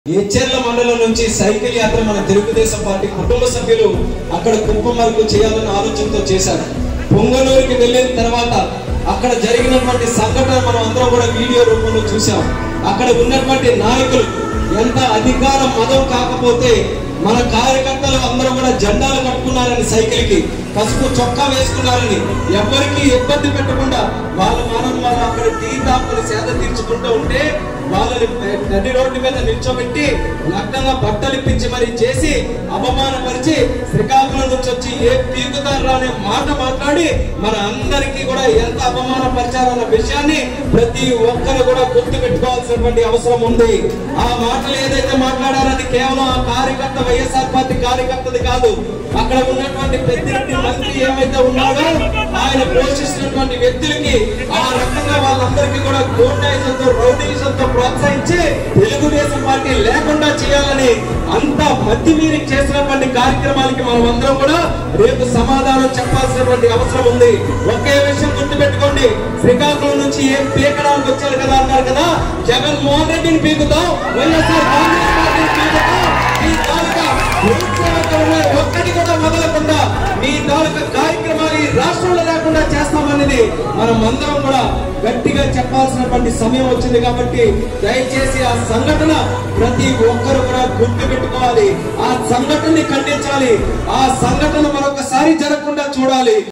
ఏచెర్ల మండలం నుంచి సైకిల్ యాత్ర మన తెలుగుదేశం పార్టీ కుటుంబ సభ్యులు అక్కడ కుప్పం వరకు చేయాలన్న ఆలోచనతో చేశారు పొంగనూరుకి వెళ్ళిన తర్వాత అక్కడ జరిగినటువంటి సంఘటన మనం అందరం కూడా వీడియో రూపంలో చూసాం అక్కడ ఉన్నటువంటి నాయకులు ఎంత అధికార మదం కాకపోతే మన కార్యకర్తలు అందరూ కూడా జెండాలు కట్టుకున్నారని సైకిల్ కి పసుపు చొక్కా వేసుకున్నారని ఎవరికి ఇబ్బంది పెట్టకుండా వాళ్ళ మనం వాళ్ళు అక్కడ టీ తాపులు సేద తీర్చుకుంటూ ఉంటే వాళ్ళని నడి రోడ్డు మీద నిల్చోబెట్టి నగ్నంగా బట్టలు ఇప్పించి మరి చేసి అవమానపరిచి శ్రీకాకుళం నుంచి వచ్చి ఏ పీకుతారా అనే మాట మాట్లాడి మన అందరికీ కూడా ఎంత అవమానపరిచారన్న విషయాన్ని ప్రతి ఒక్కరు కూడా గుర్తు పెట్టుకోవాల్సినటువంటి అవసరం ఉంది ఆ మాటలు ఏదైతే మాట్లాడారని కేవలం ఆ కార్యకర్త వైఎస్ఆర్ పార్టీ కార్యకర్తది కాదు అక్కడ ఉన్నటువంటి పెద్దిరెడ్డి మంత్రి ఏమైతే ఉన్నాడో ఆయన పోషిస్తున్నటువంటి వ్యక్తులకి ఆ రకంగా వాళ్ళందరికీ కూడా గోండాయిజంతో రౌడీజంతో ప్రోత్సహించి తెలుగుదేశం పార్టీ లేకుండా చేయాలని అంత మధ్య మీరు చేసినటువంటి కార్యక్రమాలకి మనం అందరం కూడా రేపు సమాధానం చెప్పాల్సినటువంటి అవసరం ఉంది ఒకే విషయం గుర్తుపెట్టుకోండి శ్రీకాకుళం నుంచి ఏం పీకడానికి వచ్చారు కదా అన్నారు కదా జగన్మోహన్ రెడ్డిని పీకుతాం వైఎస్ఆర్ కాంగ్రెస్ పార్టీని పీకుతాం ఈ తాలూకా ఉద్యోగంలో ఒక్కటి కూడా వదలకుండా మీ తాలూకా కార్యక్రమాలు ఈ రాష్ట్రంలో లేకుండా చేస్తామనేది మనం అందరం కూడా గట్టిగా చెప్పాల్సినటువంటి సమయం వచ్చింది కాబట్టి దయచేసి ఆ సంఘటన ప్రతి ఒక్కరు కూడా గుర్తు పెట్టుకోవాలి ఆ సంఘటనని ఖండించాలి ఆ సంఘటన మరొకసారి జరగకుండా చూడాలి